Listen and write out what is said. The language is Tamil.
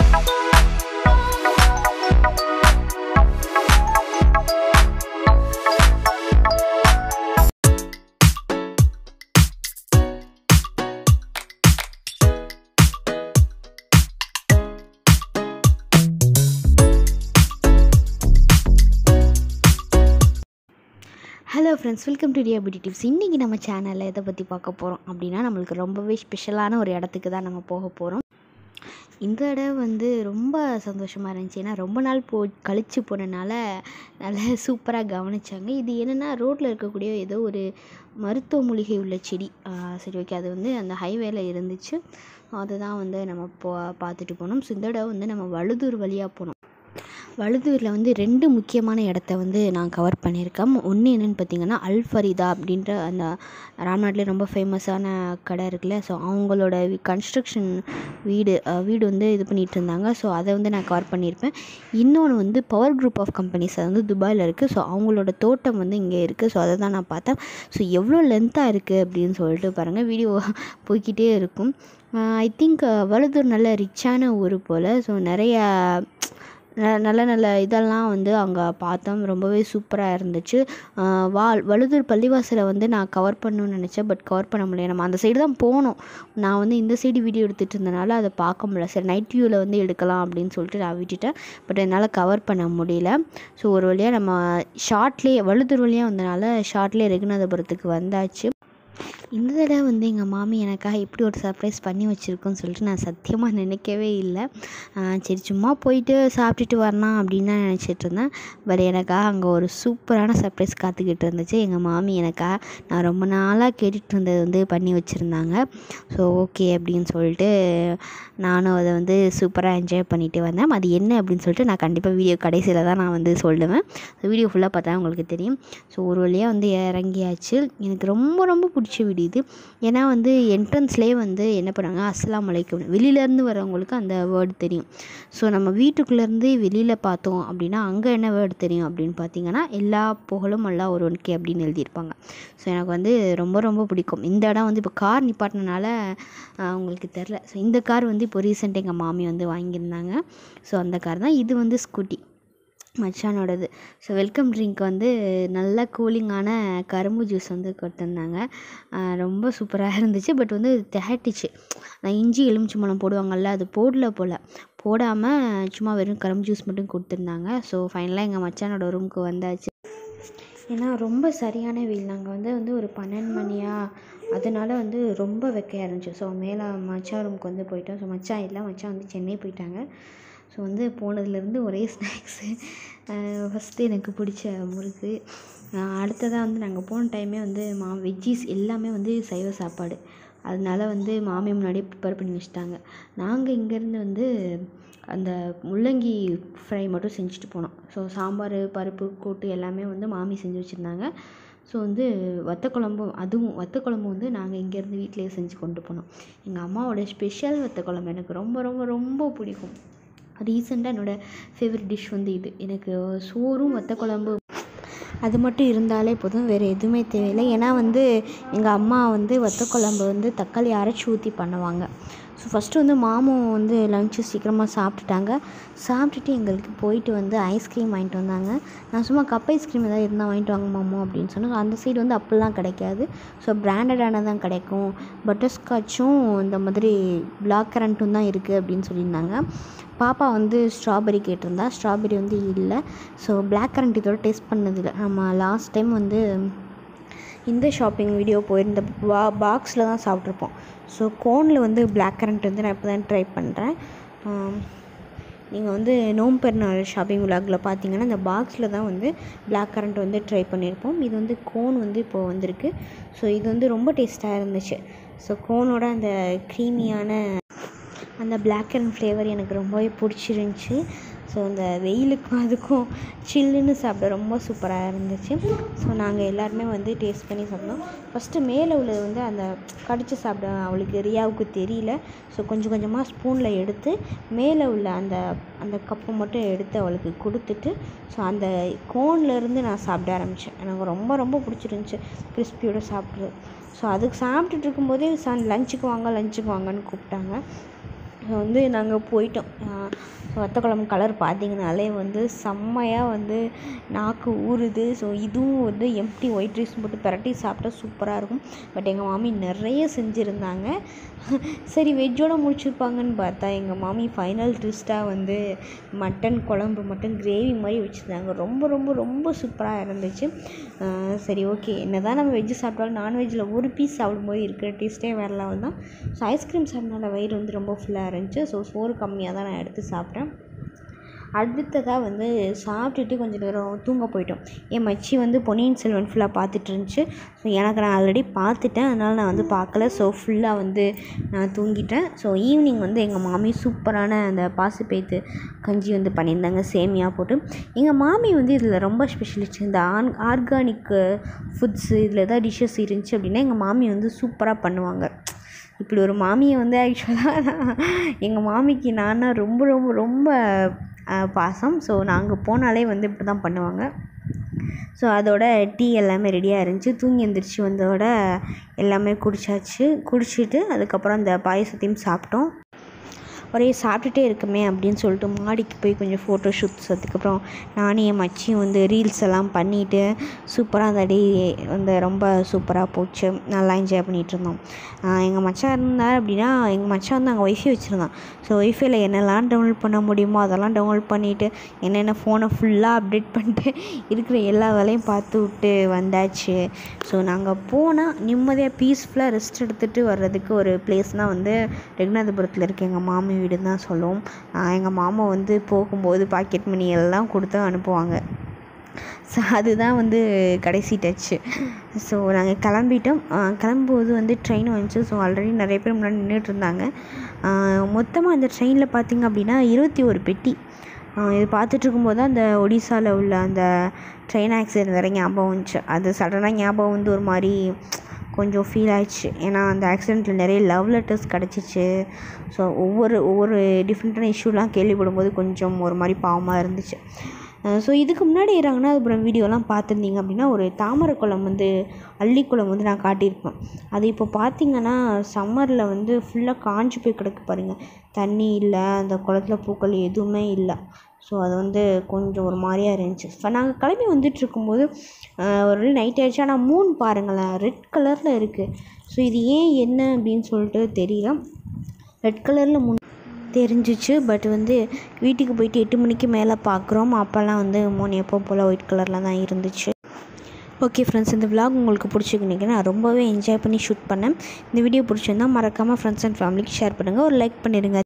hello friends welcome to diabetic tips இன்றைக்கி நம்ம சேனலில் எதை பற்றி பார்க்க போகிறோம் அப்படின்னா நம்மளுக்கு ரொம்பவே ஸ்பெஷலான ஒரு இடத்துக்கு தான் நம்ம போக போகிறோம் இந்த இடம் வந்து ரொம்ப சந்தோஷமாக இருந்துச்சு ஏன்னா ரொம்ப நாள் போ கழித்து போனனால நல்லா சூப்பராக கவனிச்சாங்க இது என்னென்னா ரோட்டில் இருக்கக்கூடிய ஏதோ ஒரு மருத்துவ மூலிகை உள்ள செடி ஆ, சரி ஓகே அது வந்து அந்த ஹைவேல இருந்துச்சு அதுதான் வந்து நம்ம போ பார்த்துட்டு போனோம் ஸோ இந்த இடம் வந்து நம்ம வழுதூர் வழியாக போனோம் வழுதூரில் வந்து ரெண்டு முக்கியமான இடத்த வந்து நான் கவர் பண்ணியிருக்கேன் ஒன்று என்னென்னு பார்த்தீங்கன்னா அல் ஃபரீதா அப்படின்ற அந்த ராம்நாட்லேயே ரொம்ப ஃபேமஸான கடை இருக்குல்ல ஸோ அவங்களோட கன்ஸ்ட்ரக்ஷன் வீடு அஹ், வீடு வந்து இது பண்ணிகிட்டு இருந்தாங்க ஸோ அதை வந்து நான் கவர் பண்ணியிருப்பேன் இன்னொன்று வந்து பவர் குரூப் ஆஃப் கம்பெனிஸ் அது வந்து துபாயில் இருக்குது ஸோ அவங்களோட தோட்டம் வந்து இங்கே இருக்குது ஸோ அதை தான் நான் பார்த்தேன் ஸோ எவ்வளோ லென்த்தாக இருக்குது அப்படின்னு சொல்லிட்டு பாருங்கள் வீடியோ போய்க்கிட்டே இருக்கும் ஐ திங்க் வழுதூர் நல்ல ரிச்சான ஊர் போல் ஸோ நிறையா ந- நல்ல நல்ல இதெல்லாம் வந்து அங்கே பார்த்தோம் ரொம்பவே சூப்பராக இருந்துச்சு ஆஹ் வா வழுதூர் பள்ளிவாசலை வந்து நான் கவர் பண்ணணும்னு நினச்சேன் பட் கவர் பண்ண முடியல நம்ம அந்த சைடு தான் போனோம் நான் வந்து இந்த சைடு வீடியோ எடுத்துகிட்டு இருந்தனால அதை பார்க்க முடியல சரி நைட் வியூவில் வந்து எடுக்கலாம் அப்படின்னு சொல்லிட்டு நான் விட்டுட்டேன் பட் என்னால் கவர் பண்ண முடியல ஸோ ஒரு வழியாக நம்ம ஷார்ட்லேயே வழுதூர் வழியாக வந்தனால ஷார்ட்லேயே ரெகுநாதபுரத்துக்கு வந்தாச்சு இந்த தடவை வந்து எங்கள் மாமி எனக்காக இப்படி ஒரு சர்ப்ரைஸ் பண்ணி வச்சுருக்கோன்னு சொல்லிட்டு நான் சத்தியமாக நினைக்கவே இல்லை ஆஹ் சரி சும்மா போயிட்டு சாப்பிட்டுட்டு வரலாம் அப்படின்னு தான் நினச்சிட்டு இருந்தேன் பட் எனக்காக அங்கே ஒரு சூப்பரான சர்ப்ரைஸ் காத்துக்கிட்டு இருந்துச்சு எங்கள் மாமி எனக்காக நான் ரொம்ப நாளாக கேட்டுட்டு இருந்தது வந்து பண்ணி வச்சுருந்தாங்க ஸோ ஓகே அப்படின்னு சொல்லிட்டு நானும் அதை வந்து சூப்பராக என்ஜாய் பண்ணிட்டு வந்தேன் அது என்ன அப்படின்னு சொல்லிட்டு நான் கண்டிப்பாக வீடியோ கடைசியில் தான் நான் வந்து சொல்லுவேன் வீடியோ ஃபுல்லாக பார்த்தா உங்களுக்கு தெரியும் ஸோ ஒரு வழியாக வந்து இறங்கியாச்சு எனக்கு ரொம்ப ரொம்ப பிடிச்ச வீடு இது ஏன்னா வந்து என்ட்ரன்ஸ்லேயே வந்து என்ன பண்ணுறாங்க அஸ்ஸலாமு அலைக்கும் வெளியிலேருந்து வரவங்களுக்கு அந்த வேர்டு தெரியும் ஸோ நம்ம வீட்டுக்குள்ளேருந்து வெளியில் பார்த்தோம் அப்படின்னா அங்கே என்ன வேர்டு தெரியும் அப்படின்னு பார்த்தீங்கன்னா எல்லா புகழும் அல்லா ஒருவனுக்கே அப்படின்னு எழுதியிருப்பாங்க ஸோ எனக்கு வந்து ரொம்ப ரொம்ப பிடிக்கும் இந்த இடம் வந்து இப்போ கார் நிப்பாட்டினால உங்களுக்கு தெரில ஸோ இந்த கார் வந்து இப்போ ரீசெண்ட் எங்கள் மாமி வந்து வாங்கியிருந்தாங்க ஸோ அந்த கார் தான் இது வந்து ஸ்கூட்டி மச்சானோடது ஸோ வெல்கம் ட்ரிங்க் வந்து நல்ல கூலிங்கான கரும்பு ஜூஸ் வந்து கொடுத்துருந்தாங்க ஆஹ் ரொம்ப சூப்பராக இருந்துச்சு பட் வந்து திகட்டுச்சு நான் இஞ்சி எலுமிச்சம்பழம் போடுவாங்கல்ல அது போடல போல் போடாமல் சும்மா வெறும் கரும்பு ஜூஸ் மட்டும் கொடுத்துருந்தாங்க ஸோ ஃபைனலாக எங்கள் மச்சானோட ரூமுக்கு வந்தாச்சு ஏன்னா ரொம்ப சரியான வெயில் நாங்கள் வந்து வந்து ஒரு பன்னெண்டு மணியா அதனால வந்து ரொம்ப வெக்கையாக இருந்துச்சு ஸோ மேலே மச்சான் ரூமுக்கு வந்து போயிட்டோம் ஸோ மச்சான் இல்லை மச்சான் வந்து சென்னை போயிட்டாங்க ஸோ வந்து போனதுலேருந்து ஒரே ஸ்நாக்ஸு ஃபஸ்ட்டு எனக்கு பிடிச்ச முறுக்கு ஆஹ் அடுத்ததாக வந்து நாங்கள் போன டைமே வந்து மா வெஜ்ஜீஸ் எல்லாமே வந்து சைவ சாப்பாடு அதனால வந்து மாமி முன்னாடியே ப்ரிப்பேர் பண்ணி வச்சுட்டாங்க நாங்கள் இங்கேருந்து வந்து அந்த முள்ளங்கி ஃப்ரை மட்டும் செஞ்சுட்டு போனோம் ஸோ சாம்பார் பருப்பு கூட்டு எல்லாமே வந்து மாமி செஞ்சு வச்சுருந்தாங்க ஸோ வந்து வத்த குழம்பும் அதுவும் வத்த குழம்பு வந்து நாங்கள் இங்கேருந்து வீட்டிலேயே செஞ்சு கொண்டு போனோம் எங்கள் அம்மாவோட ஸ்பெஷல் வத்த குழம்பு எனக்கு ரொம்ப ரொம்ப ரொம்ப பிடிக்கும் ரீசெண்டாக என்னோடய ஃபேவரட் டிஷ் வந்து இது எனக்கு சோறும் வத்த குழம்பு அது மட்டும் இருந்தாலே போதும் வேறு எதுவுமே தேவையில்லை ஏன்னா வந்து எங்கள் அம்மா வந்து வத்த குழம்பு வந்து தக்காளி அரைச்சி ஊற்றி பண்ணுவாங்க ஸோ ஃபஸ்ட்டு வந்து மாமன் வந்து லஞ்சு சீக்கிரமாக சாப்பிட்டுட்டாங்க சாப்பிட்டுட்டு எங்களுக்கு போயிட்டு வந்து ஐஸ்கிரீம் வாங்கிட்டு வந்தாங்க நான் சும்மா கப் ஐஸ்கிரீம் ஏதாவது இருந்தால் வாங்கிட்டு வாங்க மாமோ அப்படின்னு சொன்னாங்க அந்த சைடு வந்து அப்படிலாம் கிடைக்காது ஸோ பிராண்டடானதான் கிடைக்கும் பட்டர்ஸ்காட்சும் இந்த மாதிரி பிளாக் கரண்ட்டும் தான் இருக்குது அப்படின்னு சொல்லியிருந்தாங்க பாப்பா வந்து ஸ்ட்ராபெரி கேட்டிருந்தா ஸ்ட்ராபெரி வந்து இல்லை ஸோ பிளாக் கரண்ட் இதோட டேஸ்ட் பண்ணதில்லை நம்ம லாஸ்ட் டைம் வந்து இந்த ஷாப்பிங் வீடியோ போயிருந்த பா பாக்ஸில் தான் சாப்பிட்ருப்போம் ஸோ கோனில் வந்து பிளாக் கரண்ட் வந்து நான் இப்போ தான் ட்ரை பண்ணுறேன் நீங்கள் வந்து நோம்பு பெருநாள் ஷாப்பிங் விலாகில் பார்த்தீங்கன்னா இந்த பாக்ஸில் தான் வந்து பிளாக் கரண்ட் வந்து ட்ரை பண்ணியிருப்போம் இது வந்து கோன் வந்து இப்போது வந்திருக்கு ஸோ இது வந்து ரொம்ப டேஸ்ட்டாக இருந்துச்சு ஸோ கோனோட அந்த க்ரீமியான அந்த பிளாக் அண்ட் ஃப்ளேவர் எனக்கு ரொம்பவே பிடிச்சிருந்துச்சி ஸோ அந்த வெயிலுக்கும் அதுக்கும் சில்லுன்னு சாப்பிட ரொம்ப சூப்பராக இருந்துச்சு ஸோ நாங்கள் எல்லாருமே வந்து டேஸ்ட் பண்ணி சாப்பிட்டோம் ஃபஸ்ட்டு மேலே உள்ளது வந்து அந்த கடித்து சாப்பிட அவளுக்கு ரியாவுக்கு தெரியல ஸோ கொஞ்சம் கொஞ்சமாக ஸ்பூனில் எடுத்து மேலே உள்ள அந்த அந்த கப்பை மட்டும் எடுத்து அவளுக்கு கொடுத்துட்டு ஸோ அந்த கோன்லேருந்து நான் சாப்பிட ஆரம்பித்தேன் எனக்கு ரொம்ப ரொம்ப பிடிச்சிருந்துச்சி கிறிஸ்பியோட சாப்பிட்றது ஸோ அதுக்கு சாப்பிட்டுட்டு இருக்கும்போதே சன் லஞ்சுக்கு வாங்க லஞ்சுக்கு வாங்கன்னு கூப்பிட்டாங்க வந்து நாங்கள் போயிட்டோம் வத்த குழம்பு கலர் பார்த்தீங்கனாலே வந்து செம்மையாக வந்து நாக்கு ஊறுது ஸோ இதுவும் வந்து எம்டி ஒயிட் ரைஸ் போட்டு பிரட்டி சாப்பிட்டா சூப்பராக இருக்கும் பட் எங்கள் மாமி நிறைய செஞ்சுருந்தாங்க சரி வெஜ்ஜோட முடிச்சிருப்பாங்கன்னு பார்த்தா எங்கள் மாமி ஃபைனல் ட்விஸ்ட்டாக வந்து மட்டன் குழம்பு மட்டன் கிரேவி மாதிரி வச்சுருந்தாங்க ரொம்ப ரொம்ப ரொம்ப சூப்பராக இருந்துச்சு ஆஹ் சரி ஓகே என்ன தான் நம்ம வெஜ்ஜு சாப்பிட்டாலும் நான்வெஜ்ஜில் ஒரு பீஸ் சாப்பிடும்போது இருக்கிற டேஸ்ட்டே வேறு லெவல் தான் ஸோ ஐஸ்கிரீம் சாப்பிட்னால வயிறு வந்து ரொம்ப ஃபுல்லாக இருந்துச்சு ஸோ சோறு கம்மியாக தான் நான் எடுத்து சாப்பிட்டேன் அடுத்ததாக வந்து சாப்பிட்டுட்டு கொஞ்சம் நேரம் தூங்க போயிட்டோம் என் மச்சி வந்து பொன்னியின் செல்வன் ஃபுல்லாக பார்த்துட்டு இருந்துச்சு ஸோ எனக்கு நான் ஆல்ரெடி பார்த்துட்டேன் அதனால் நான் வந்து பார்க்கல ஸோ ஃபுல்லாக வந்து நான் தூங்கிட்டேன் ஸோ ஈவினிங் வந்து எங்கள் மாமி சூப்பரான அந்த பாசிப்பயித்து கஞ்சி வந்து பண்ணியிருந்தாங்க சேமியா போட்டு எங்கள் மாமி வந்து இதில் ரொம்ப ஸ்பெஷலிஸ்ட் இந்த ஆன் ஆர்கானிக் ஃபுட்ஸு இதில் எதாவது டிஷ்ஷஸ் இருந்துச்சு அப்படின்னா எங்கள் மாமி வந்து சூப்பராக பண்ணுவாங்க இப்படி ஒரு மாமியை வந்து ஆக்சுவலாக எங்கள் மாமிக்கு நான்னா ரொம்ப ரொம்ப ரொம்ப அஹ், பாசம் ஸோ நாங்கள் போனாலே வந்து இப்படி தான் பண்ணுவாங்க ஸோ அதோட டீ எல்லாமே ரெடியாக இருந்துச்சு தூங்கி எந்திரிச்சு வந்தோட எல்லாமே குடிச்சாச்சு குடிச்சிட்டு அதுக்கப்புறம் அந்த பாயசத்தையும் சாப்பிட்டோம் ஒரே சாப்பிட்டுட்டே இருக்குமே அப்படின்னு சொல்லிட்டு மாடிக்கு போய் கொஞ்சம் ஃபோட்டோ ஷூட்ஸ் அதுக்கப்புறம் நானும் என் மச்சியும் வந்து ரீல்ஸ் எல்லாம் பண்ணிவிட்டு சூப்பராக அந்த டே வந்து ரொம்ப சூப்பராக போச்சு நல்லா என்ஜாய் பண்ணிகிட்டு இருந்தோம் எங்கள் மச்சான் இருந்தார் அப்படின்னா எங்கள் மச்சான் வந்து அங்கே ஒய்ஃபை வச்சுருந்தான் ஸோ ஒய்ஃபைல என்னெல்லாம் டவுன்லோட் பண்ண முடியுமோ அதெல்லாம் டவுன்லோட் பண்ணிவிட்டு என்னென்ன ஃபோனை ஃபுல்லாக அப்டேட் பண்ணிட்டு இருக்கிற எல்லா வேலையும் பார்த்து விட்டு வந்தாச்சு ஸோ நாங்கள் போனால் நிம்மதியாக பீஸ்ஃபுல்லாக ரெஸ்ட் எடுத்துகிட்டு வர்றதுக்கு ஒரு பிளேஸ்னால் வந்து ரெகுநாதபுரத்தில் இருக்க எங்கள் மாமி வீடுன்னு தான் சொல்லுவோம் எங்கள் மாமா வந்து போகும்போது பாக்கெட் மணி எல்லாம் கொடுத்து அனுப்புவாங்க ஸோ அதுதான் வந்து கடைசி டச்சு ஸோ நாங்கள் கிளம்பிட்டோம் ஆஹ் கிளம்பும்போது வந்து ட்ரெயின் வந்துச்சு ஸோ ஆல்ரெடி நிறைய பேர் முன்னாடி நின்றுட்டு இருந்தாங்க மொத்தமாக அந்த ட்ரெயினில் பார்த்திங்க அப்படின்னா இருபத்தி ஒரு பெட்டி ஆஹ் இது பார்த்துட்டு இருக்கும்போது தான் அந்த ஒடிசாவில் உள்ள அந்த ட்ரெயின் ஆக்சிடென்ட் வேறு ஞாபகம் வந்துச்சு அது சடனாக ஞாபகம் வந்து ஒரு மாதிரி கொஞ்சம் ஃபீல் ஆயிடுச்சு ஏன்னா அந்த ஆக்சிடெண்ட்டில் நிறைய லவ் லெட்டர்ஸ் கிடச்சிச்சு ஸோ ஒவ்வொரு ஒவ்வொரு டிஃப்ரெண்ட்டான இஷ்யூலாம் கேள்விப்படும்போது கொஞ்சம் ஒரு மாதிரி பாவமாக இருந்துச்சு ஸோ இதுக்கு முன்னாடி ரங்கநாதபுரம் வீடியோலாம் பார்த்துருந்தீங்க அப்படின்னா ஒரு தாமரை குளம் வந்து அள்ளிக்குளம் வந்து நான் காட்டியிருப்பேன் அது இப்போ பார்த்தீங்கன்னா சம்மரில் வந்து ஃபுல்லாக காஞ்சு போய் கிடக்கு பாருங்கள் தண்ணி இல்லை அந்த குளத்துல பூக்கள் எதுவுமே இல்லை ஸோ அது வந்து கொஞ்சம் ஒரு மாதிரியா இருந்துச்சு இப்போ நாங்கள் கிளம்பி வந்துட்டு இருக்கும்போது ஆஹ் ஒரு நைட் ஆயிடுச்சு ஆனால் மூன் பாருங்களேன் ரெட் கலரில் இருக்குது ஸோ இது ஏன் என்ன அப்படின்னு சொல்லிட்டு தெரியல ரெட் கலரில் மூன் தெரிஞ்சிச்சு பட் வந்து வீட்டுக்கு போயிட்டு எட்டு மணிக்கு மேலே பார்க்குறோம் அப்போல்லாம் வந்து மூணு எப்போ போல் ஒயிட் கலரில் தான் இருந்துச்சு ஓகே ஃப்ரெண்ட்ஸ் இந்த vlog உங்களுக்கு பிடிச்சிருக்குன்னு நான் ரொம்பவே என்ஜாய் பண்ணி ஷூட் பண்ணேன் இந்த வீடியோ பிடிச்சிருந்தா மறக்காமல் ஃப்ரெண்ட்ஸ் அண்ட் ஃபேமிலிக்கு ஷேர் பண்ணுங்கள் ஒரு லைக் பண்ணிடுங்க